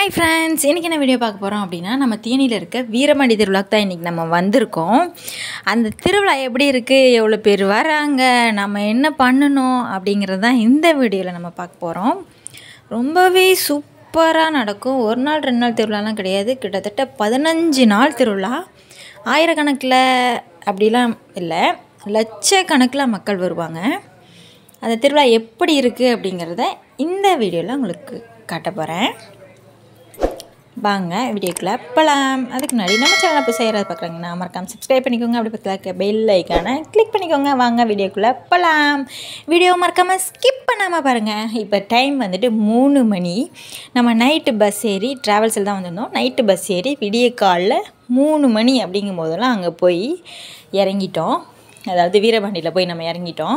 hi friends இன்றைக்கி என்ன video பார்க்க போகிறோம் அப்படின்னா நம்ம தேனியில் இருக்க வீரமணி திருவிழாக்கு தான் இன்றைக்கி நம்ம வந்திருக்கோம் அந்த திருவிழா எப்படி இருக்குது எவ்வளோ பேர் வராங்க நம்ம என்ன பண்ணணும் அப்படிங்கிறது தான் இந்த வீடியோவில் நம்ம பார்க்க போகிறோம் ரொம்பவே சூப்பராக நடக்கும் ஒரு நாள் ரெண்டு நாள் திருவிழாலாம் கிடையாது கிட்டத்தட்ட பதினஞ்சு நாள் திருவிழா ஆயிரக்கணக்கில் அப்படிலாம் இல்லை லட்சக்கணக்கில் மக்கள் வருவாங்க அந்த திருவிழா எப்படி இருக்குது அப்படிங்கிறத இந்த வீடியோவில் உங்களுக்கு காட்ட போகிறேன் வாங்க வீடியோக்குள்ளே போகலாம் அதுக்கு முன்னாடி நம்ம சேனலை போய் செய்கிறத பார்க்குறாங்கன்னா மறக்காம சப்ஸ்கிரைப் பண்ணிக்கோங்க அப்படி பக்கத்தில் இருக்க பெல் ஐக்கானை கிளிக் பண்ணிக்கோங்க வாங்க வீடியோக்குள்ளே போகலாம் வீடியோ மறக்காமல் ஸ்கிப் பண்ணாமல் பாருங்கள் இப்போ டைம் வந்துட்டு மூணு மணி நம்ம நைட்டு பஸ் ஏறி ட்ராவல்ஸில் தான் வந்திருந்தோம் நைட்டு பஸ் ஏறி விடிய காலில் மூணு மணி அப்படிங்கும் போதெல்லாம் அங்கே போய் இறங்கிட்டோம் அதாவது வீரபாண்டியில் போய் நம்ம இறங்கிட்டோம்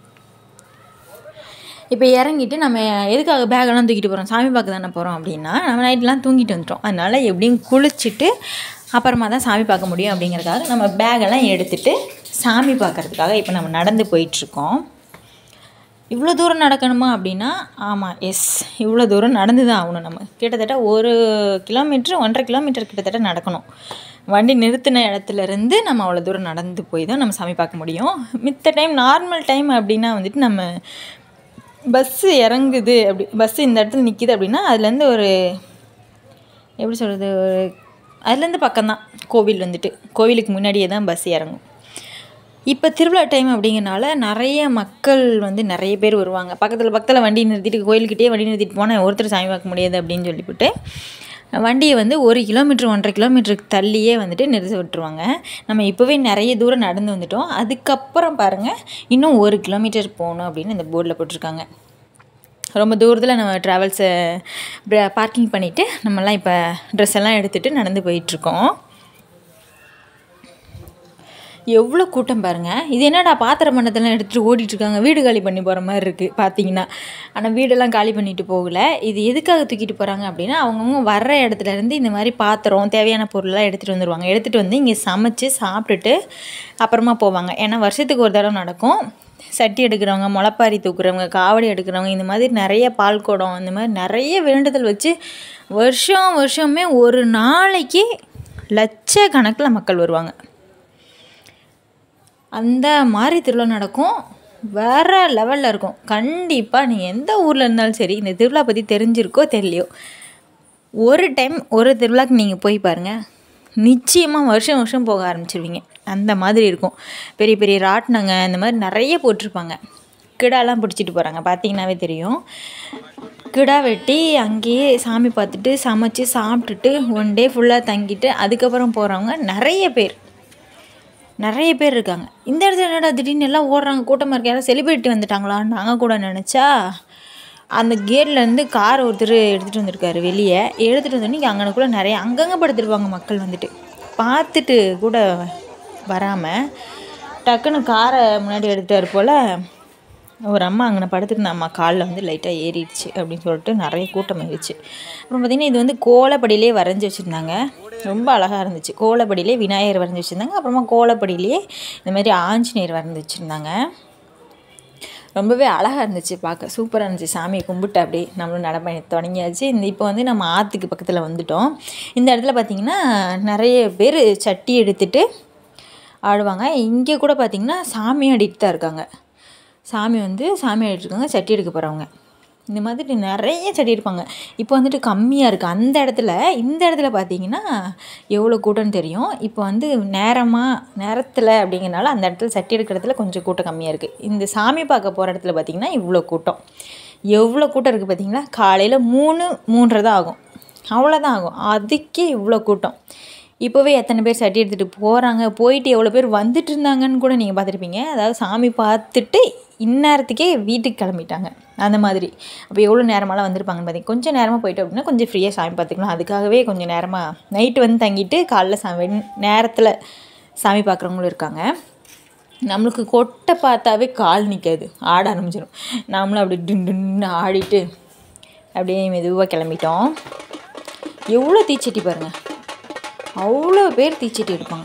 இப்போ இறங்கிட்டு நம்ம எதுக்காக பேக்கெல்லாம் தூக்கிட்டு போகிறோம் சாமி பார்க்க தானே போகிறோம் அப்படின்னா நம்ம நைட்லாம் தூங்கிட்டு வந்துட்டோம் அதனால் எப்படியும் குளிச்சுட்டு அப்புறமா தான் சாமி பார்க்க முடியும் அப்படிங்கிறதுக்காக நம்ம பேக்கெல்லாம் எடுத்துகிட்டு சாமி பார்க்குறதுக்காக இப்போ நம்ம நடந்து போயிட்டுருக்கோம் இவ்வளோ தூரம் நடக்கணுமா அப்படின்னா ஆமாம் எஸ் இவ்வளோ தூரம் நடந்து தான் ஆகணும் நம்ம கிட்டத்தட்ட ஒரு கிலோமீட்ரு ஒன்றரை கிலோமீட்டர் கிட்டத்தட்ட நடக்கணும் வண்டி நிறுத்தின இடத்துலேருந்து நம்ம அவ்வளோ தூரம் நடந்து போய் தான் நம்ம சாமி பார்க்க முடியும் மித்த டைம் நார்மல் டைம் அப்படின்னா வந்துட்டு நம்ம பஸ்ஸு இறங்குது அப்படி பஸ்ஸு இந்த இடத்துல நிற்கிது அப்படின்னா அதுலேருந்து ஒரு எப்படி சொல்கிறது ஒரு அதுலேருந்து பக்கம்தான் கோவில் வந்துட்டு கோவிலுக்கு முன்னாடியே தான் பஸ் இறங்கும் இப்போ திருவிழா டைம் அப்படிங்கிறனால நிறைய மக்கள் வந்து நிறைய பேர் வருவாங்க பக்கத்தில் பக்கத்தில் வண்டி நிறுத்திட்டு கோயிலுக்கிட்டே வண்டி நிறுத்திட்டு போனால் ஒருத்தர் சாமி பார்க்க முடியாது அப்படின்னு சொல்லிவிட்டு வண்டியை வந்து ஒரு கிலோமீட்டர் ஒன்றரை கிலோமீட்டருக்கு தள்ளியே வந்துட்டு நிறுத்தி விட்டுருவாங்க நம்ம இப்போவே நிறைய தூரம் நடந்து வந்துட்டோம் அதுக்கப்புறம் பாருங்கள் இன்னும் ஒரு கிலோமீட்டர் போகணும் அப்படின்னு இந்த போர்டில் போட்டிருக்காங்க ரொம்ப தூரத்தில் நம்ம ட்ராவல்ஸை பார்க்கிங் பண்ணிவிட்டு நம்மலாம் இப்போ ட்ரெஸ் எல்லாம் எடுத்துகிட்டு நடந்து போயிட்டுருக்கோம் எவ்வளோ கூட்டம் பாருங்கள் இது என்னடா பாத்திர மண்டத்தெல்லாம் எடுத்துகிட்டு ஓடிட்டுருக்காங்க வீடு காலி பண்ணி போகிற மாதிரி இருக்குது பார்த்தீங்கன்னா ஆனால் வீடெல்லாம் காலி பண்ணிட்டு போகல இது எதுக்காக தூக்கிட்டு போகிறாங்க அப்படின்னா அவங்கவுங்க வர்ற இடத்துல இருந்து இந்த மாதிரி பாத்திரம் தேவையான பொருள்லாம் எடுத்துகிட்டு வந்துடுவாங்க எடுத்துகிட்டு வந்து இங்கே சமைச்சு சாப்பிட்டுட்டு அப்புறமா போவாங்க ஏன்னா வருஷத்துக்கு ஒரு தடவை நடக்கும் சட்டி எடுக்கிறவங்க முளைப்பாரி தூக்குறவங்க காவடி எடுக்கிறவங்க இந்த மாதிரி நிறைய பால் குடம் இந்த மாதிரி நிறைய வேண்டுதல் வச்சு வருஷம் வருஷமே ஒரு நாளைக்கு லட்சக்கணக்கில் மக்கள் வருவாங்க அந்த மாதிரி திருவிழா நடக்கும் வேறு லெவலில் இருக்கும் கண்டிப்பாக நீங்கள் எந்த ஊரில் இருந்தாலும் சரி இந்த திருவிழா பற்றி தெரிஞ்சிருக்கோ தெரியலையோ ஒரு டைம் ஒரு திருவிழாக்கு நீங்கள் போய் பாருங்கள் நிச்சயமாக வருஷம் வருஷம் போக ஆரம்பிச்சிருவீங்க அந்த மாதிரி இருக்கும் பெரிய பெரிய ராட்டினங்க இந்த மாதிரி நிறைய போட்டிருப்பாங்க கிடாலாம் பிடிச்சிட்டு போகிறாங்க பார்த்தீங்கன்னாவே தெரியும் கிடா வெட்டி அங்கேயே சாமி பார்த்துட்டு சமைச்சு சாப்பிட்டுட்டு ஒன் டே ஃபுல்லாக தங்கிட்டு அதுக்கப்புறம் போகிறவங்க நிறைய பேர் நிறைய பேர் இருக்காங்க இந்த இடத்துல என்னடா திடீர்னு எல்லாம் ஓடுறாங்க கூட்டமாக இருக்க யாராவது செலிப்ரிட்டி வந்துட்டாங்களான்னு நாங்கள் கூட நினச்சா அந்த கேட்லேருந்து கார் ஒருத்தர் எடுத்துகிட்டு வந்திருக்காரு வெளியே எடுத்துகிட்டு வந்தோடனே அங்கனக்குள்ளே நிறைய அங்கங்கே படுத்துருப்பாங்க மக்கள் வந்துட்டு பார்த்துட்டு கூட வராமல் டக்குன்னு காரை முன்னாடி எடுத்தார் போல் ஒரு அம்மா அங்கே படுத்துருந்த அம்மா காலில் வந்து லைட்டாக ஏறிடுச்சு அப்படின்னு சொல்லிட்டு நிறைய கூட்டம் ஆயிடுச்சு அப்புறம் பார்த்திங்கன்னா இது வந்து கோலப்படியிலே வரைஞ்சி வச்சுருந்தாங்க ரொம்ப அழகாக இருந்துச்சு கோலப்படியிலே விநாயகர் வரைஞ்சி வச்சுருந்தாங்க அப்புறமா கோலப்படியிலே இந்த மாதிரி ஆஞ்சநேயர் வரைஞ்சி வச்சுருந்தாங்க ரொம்பவே அழகாக இருந்துச்சு பார்க்க சூப்பராக இருந்துச்சு சாமியை கும்பிட்டு அப்படியே நம்மளும் நடப்பயணம் தொடங்கியாச்சு இந்த இப்போ வந்து நம்ம ஆற்றுக்கு பக்கத்தில் வந்துட்டோம் இந்த இடத்துல பார்த்திங்கன்னா நிறைய பேர் சட்டி எடுத்துகிட்டு ஆடுவாங்க இங்கே கூட பார்த்திங்கன்னா சாமி ஆடிட்டு தான் இருக்காங்க சாமி வந்து சாமி ஆடிட்டுருக்காங்க சட்டி எடுக்க போகிறவங்க இந்த மாதிரி நிறைய செடி இருப்பாங்க இப்போ வந்துட்டு கம்மியாக இருக்குது அந்த இடத்துல இந்த இடத்துல பார்த்தீங்கன்னா எவ்வளோ கூட்டம்னு தெரியும் இப்போ வந்து நேரமாக நேரத்தில் அப்படிங்கிறனால அந்த இடத்துல சட்டி எடுக்கிறதுல கொஞ்சம் கூட்டம் கம்மியாக இருக்குது இந்த சாமி பார்க்க போகிற இடத்துல பார்த்திங்கன்னா இவ்வளோ கூட்டம் எவ்வளோ கூட்டம் இருக்குது பார்த்தீங்களா காலையில் மூணு மூன்றரை தான் ஆகும் அவ்வளோதான் ஆகும் அதுக்கே இவ்வளோ கூட்டம் இப்போவே எத்தனை பேர் சட்டி எடுத்துகிட்டு போகிறாங்க போயிட்டு எவ்வளோ பேர் வந்துட்டு இருந்தாங்கன்னு கூட நீங்கள் பார்த்துருப்பீங்க அதாவது சாமி பார்த்துட்டு இந்நேரத்துக்கே வீட்டுக்கு கிளம்பிட்டாங்க அந்த மாதிரி அப்போ எவ்வளோ நேரமெல்லாம் வந்திருப்பாங்கன்னு பார்த்தீங்க கொஞ்சம் நேரமாக போயிட்டு அப்படின்னா கொஞ்சம் ஃப்ரீயாக சாமி பார்த்துக்கலாம் அதுக்காகவே கொஞ்சம் நேரமாக நைட்டு வந்து தங்கிட்டு காலைல சாமி நேரத்தில் சாமி பார்க்குறவங்களும் இருக்காங்க நம்மளுக்கு கொட்டை பார்த்தாவே கால் நிற்காது ஆட ஆரம்பிச்சிடும் நாமளும் அப்படி டின் டின்னு ஆடிட்டு அப்படியே மெதுவாக கிளம்பிட்டோம் எவ்வளோ தீச்சட்டி பாருங்கள் அவ்வளோ பேர் தீச்சட்டி எடுப்பாங்க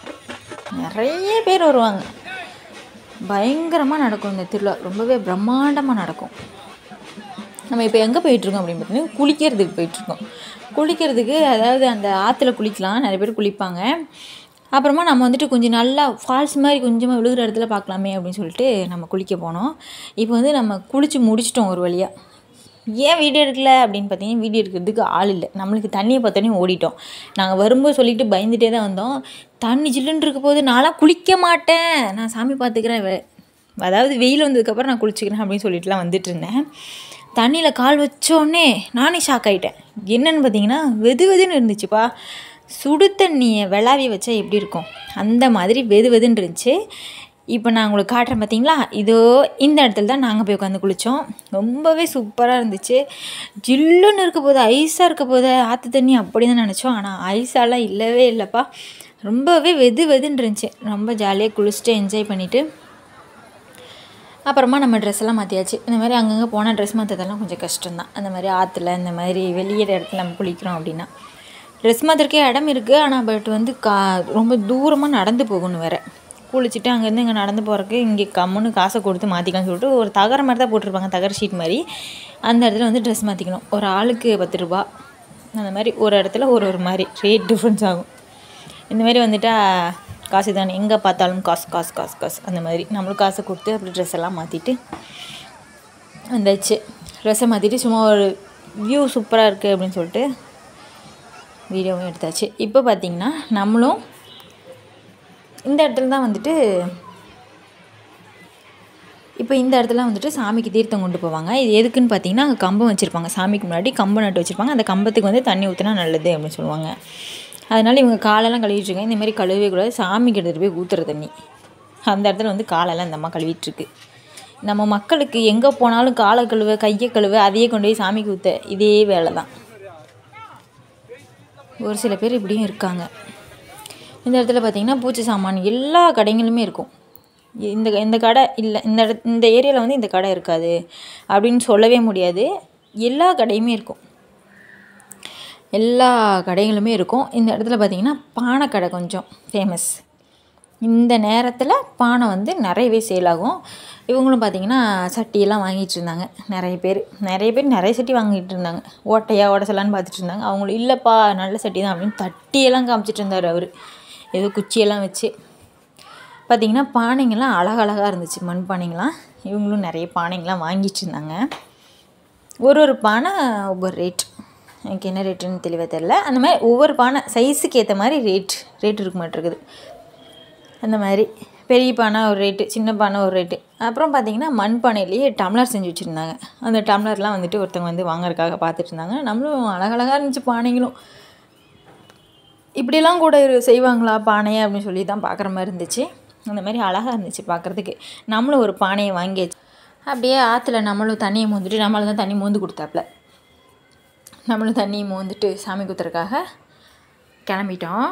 நிறைய பேர் வருவாங்க பயங்கரமாக நடக்கும் இந்த திருவிழா ரொம்பவே பிரம்மாண்டமாக நடக்கும் நம்ம இப்போ எங்கே போயிட்டுருக்கோம் அப்படின்னு பார்த்தீங்கன்னா குளிக்கிறதுக்கு போயிட்டுருக்கோம் குளிக்கிறதுக்கு அதாவது அந்த ஆற்றுல குளிக்கலாம் நிறைய பேர் குளிப்பாங்க அப்புறமா நம்ம வந்துட்டு கொஞ்சம் நல்லா ஃபால்ஸ் மாதிரி கொஞ்சமாக விழுகிற இடத்துல பார்க்கலாமே அப்படின்னு சொல்லிட்டு நம்ம குளிக்க போனோம் இப்போ வந்து நம்ம குளித்து முடிச்சிட்டோம் ஒரு வழியாக ஏன் வீடியோ எடுக்கல அப்படின்னு பார்த்தீங்கன்னா வீடியோ எடுக்கிறதுக்கு ஆள் இல்லை நம்மளுக்கு தண்ணியை பார்த்தோன்னே ஓடிட்டோம் நாங்கள் வரும்போது சொல்லிட்டு பயந்துட்டே தான் வந்தோம் தண்ணி ஜில்லுன்னு இருக்க போது நான்லாம் குளிக்க மாட்டேன் நான் சாமி பார்த்துக்கிறேன் வெ- அதாவது வெயில் வந்ததுக்கப்புறம் நான் குளிச்சுக்கிறேன் அப்படின்னு சொல்லிட்டுலாம் வந்துட்டு இருந்தேன் தண்ணியில் கால் வச்சோடனே நானே ஷாக் ஆகிட்டேன் என்னன்னு பார்த்தீங்கன்னா வெது வெதுன்னு இருந்துச்சுப்பா சுடு தண்ணியை விளாவி வச்சா எப்படி இருக்கும் அந்த மாதிரி வெது வெதுன்னு இருந்துச்சு இப்போ நான் உங்களுக்கு காட்டுறேன் பார்த்தீங்களா இதோ இந்த இடத்துல தான் நாங்கள் போய் உட்காந்து குளித்தோம் ரொம்பவே சூப்பராக இருந்துச்சு ஜில்லுன்னு இருக்க போது ஐஸாக இருக்க போது ஆற்று தண்ணி அப்படி தான் நினச்சோம் ஆனால் ஐஸாலாம் இல்லவே இல்லைப்பா ரொம்பவே வெது வெதுன்னு இருந்துச்சு ரொம்ப ஜாலியாக குளிச்சுட்டு என்ஜாய் பண்ணிவிட்டு அப்புறமா நம்ம ட்ரெஸ் எல்லாம் மாற்றியாச்சு இந்த மாதிரி அங்கங்கே போனால் ட்ரெஸ் மாற்றதெல்லாம் கொஞ்சம் கஷ்டம்தான் அந்த மாதிரி ஆற்றுல இந்த மாதிரி வெளியே இடத்துல நம்ம குளிக்கிறோம் அப்படின்னா ட்ரெஸ் மாற்றுறக்கே இடம் இருக்குது ஆனால் பட் வந்து கா ரொம்ப தூரமாக நடந்து போகணும் வேறு குளிச்சுட்டு அங்கேருந்து இங்கே நடந்து போகிறக்கு இங்கே கம்முன்னு காசை கொடுத்து மாற்றிக்கலாம்னு சொல்லிட்டு ஒரு தகர மாதிரி தான் போட்டிருப்பாங்க தகர ஷீட் மாதிரி அந்த இடத்துல வந்து ட்ரெஸ் மாற்றிக்கணும் ஒரு ஆளுக்கு பத்து ரூபா அந்த மாதிரி ஒரு இடத்துல ஒரு ஒரு மாதிரி ரேட் டிஃப்ரென்ஸ் ஆகும் இந்த மாதிரி வந்துட்டா காசு தானே எங்கே பார்த்தாலும் காசு காசு காசு காசு அந்த மாதிரி நம்மளும் காசை கொடுத்து அப்படி ட்ரெஸ் எல்லாம் மாற்றிட்டு வந்தாச்சு ட்ரெஸ்ஸை மாற்றிட்டு சும்மா ஒரு வியூ சூப்பராக இருக்குது அப்படின்னு சொல்லிட்டு வீடியோவும் எடுத்தாச்சு இப்போ பார்த்தீங்கன்னா நம்மளும் இந்த இடத்துல தான் வந்துட்டு இப்போ இந்த இடத்துல வந்துட்டு சாமிக்கு தீர்த்தம் கொண்டு போவாங்க இது எதுக்குன்னு பார்த்தீங்கன்னா அங்கே கம்பம் வச்சுருப்பாங்க சாமிக்கு முன்னாடி கம்பம் நட்டு வச்சுருப்பாங்க அந்த கம்பத்துக்கு வந்து தண்ணி ஊற்றினா நல்லது அப்படின்னு சொல்லுவாங்க அதனால் இவங்க காலெல்லாம் கழுவிட்டு இருக்காங்க இந்த மாதிரி கழுவவே கூடாது சாமிக்கு எடுத்துகிட்டு போய் ஊற்றுற தண்ணி அந்த இடத்துல வந்து காலெல்லாம் இந்த அம்மா கழுவிட்டுருக்கு நம்ம மக்களுக்கு எங்கே போனாலும் காலை கழுவ கையை கழுவ அதையே கொண்டு போய் சாமிக்கு ஊற்ற இதே வேலை தான் ஒரு சில பேர் இப்படியும் இருக்காங்க இந்த இடத்துல பார்த்தீங்கன்னா பூச்சி சாமான் எல்லா கடைங்களுமே இருக்கும் இந்த இந்த கடை இல்லை இந்த இட இந்த ஏரியாவில் வந்து இந்த கடை இருக்காது அப்படின்னு சொல்லவே முடியாது எல்லா கடையுமே இருக்கும் எல்லா கடைகளுமே இருக்கும் இந்த இடத்துல பார்த்தீங்கன்னா பானை கடை கொஞ்சம் ஃபேமஸ் இந்த நேரத்தில் பானை வந்து நிறையவே சேல் ஆகும் இவங்களும் பார்த்தீங்கன்னா சட்டியெல்லாம் வாங்கிட்டு இருந்தாங்க நிறைய பேர் நிறைய பேர் நிறைய சட்டி வாங்கிட்டு இருந்தாங்க ஓட்டையா உடசலான்னு பார்த்துட்டு இருந்தாங்க அவங்களும் இல்லைப்பா நல்ல சட்டி தான் அப்படின்னு தட்டியெல்லாம் காமிச்சிட்டு இருந்தார் அவர் ஏதோ குச்சியெல்லாம் வச்சு பார்த்தீங்கன்னா பானைங்கள்லாம் அழகழகாக இருந்துச்சு மண் பானைங்களாம் இவங்களும் நிறைய பானைங்கள்லாம் வாங்கிட்டு இருந்தாங்க ஒரு ஒரு பானை ஒவ்வொரு ரேட் எனக்கு என்ன ரேட்டுன்னு தெளிவாக தெரில அந்த மாதிரி ஒவ்வொரு பானை சைஸுக்கு ஏற்ற மாதிரி ரேட் ரேட் இருக்க மாட்டிருக்குது அந்த மாதிரி பெரிய பானை ஒரு ரேட்டு சின்ன பானை ஒரு ரேட்டு அப்புறம் பார்த்தீங்கன்னா மண் பானையிலேயே டம்ளர் செஞ்சு வச்சுருந்தாங்க அந்த டம்ளர்லாம் வந்துட்டு ஒருத்தவங்க வந்து வாங்குறதுக்காக பார்த்துட்டு இருந்தாங்க நம்மளும் அழகழகாக இருந்துச்சு பானைங்களும் இப்படியெல்லாம் கூட இரு- செய்வாங்களா பானையை அப்படின்னு சொல்லி தான் பார்க்குற மாதிரி இருந்துச்சு அந்த மாதிரி அழகாக இருந்துச்சு பார்க்குறதுக்கு நம்மளும் ஒரு பானையை வாங்கி வச்சு அப்படியே ஆற்றுல நம்மளும் தண்ணியை மோந்துட்டு நம்மளும் தான் தண்ணி மோந்து கொடுத்தாப்புல நம்மளும் தண்ணியை மோந்துட்டு சாமி குத்துறதுக்காக கிளம்பிட்டோம்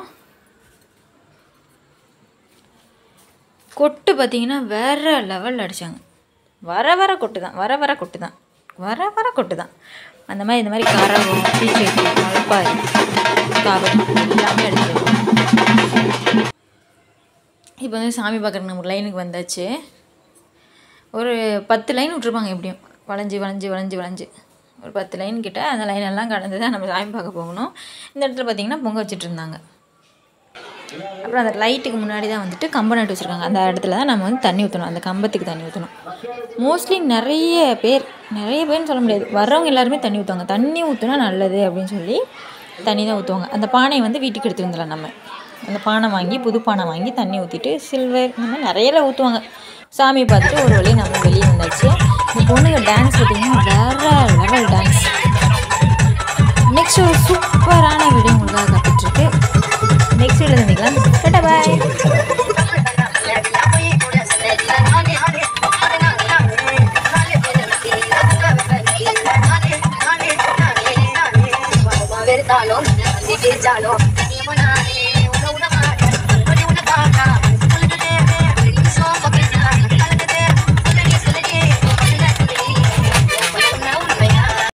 கொட்டு பார்த்தீங்கன்னா வேற லெவலில் அடித்தாங்க வர வர கொட்டு தான் வர வர கொட்டு தான் வர வர கொட்டு தான் அந்த மாதிரி இந்த மாதிரி கரகம் பீச்செட்டி மலைப்பாரு காவல் எல்லாமே அடிச்சிருக்கோம் இப்போ வந்து சாமி பார்க்குறக்கு நம்ம லைனுக்கு வந்தாச்சு ஒரு பத்து லைன் விட்ருப்பாங்க எப்படியும் வளைஞ்சு வளைஞ்சு வளைஞ்சு வளைஞ்சு ஒரு பத்து லைன் கிட்ட அந்த லைன் எல்லாம் கடந்து தான் நம்ம சாமி பார்க்க போகணும் இந்த இடத்துல பார்த்தீங்கன்னா பொங்க வச்சுட்டு இருந்தாங்க அப்புறம் அந்த லைட்டுக்கு முன்னாடி தான் வந்துட்டு கம்பம் நட்டு வச்சுருக்காங்க அந்த இடத்துல தான் நம்ம வந்து தண்ணி ஊற்றணும் அந்த கம்பத்துக்கு தண்ணி ஊற்றணும் மோஸ்ட்லி நிறைய பேர் நிறைய பேர்னு சொல்ல முடியாது வர்றவங்க எல்லாருமே தண்ணி ஊற்றுவாங்க தண்ணி ஊற்றினா நல்லது அப்படின்னு சொல்லி தண்ணி தான் ஊற்றுவாங்க அந்த பானையை வந்து வீட்டுக்கு எடுத்துட்டு வந்துடலாம் நம்ம அந்த பானை வாங்கி புது பானை வாங்கி தண்ணி ஊற்றிட்டு சில்வர் இந்த மாதிரி நிறையலாம் ஊற்றுவாங்க சாமி பார்த்துட்டு ஒரு வழி நம்ம வெளியே வந்தாச்சு இந்த பொண்ணுங்க டான்ஸ் பார்த்தீங்கன்னா வேற லெவல் டான்ஸ் நெக்ஸ்ட் ஒரு சூப்பரான வீடியோ உங்களுக்காக காத்துட்ருக்கு நெக்ஸ்ட் வீடியோ சந்திக்கலாம் டாடா பாய் வெறுத்தாலும்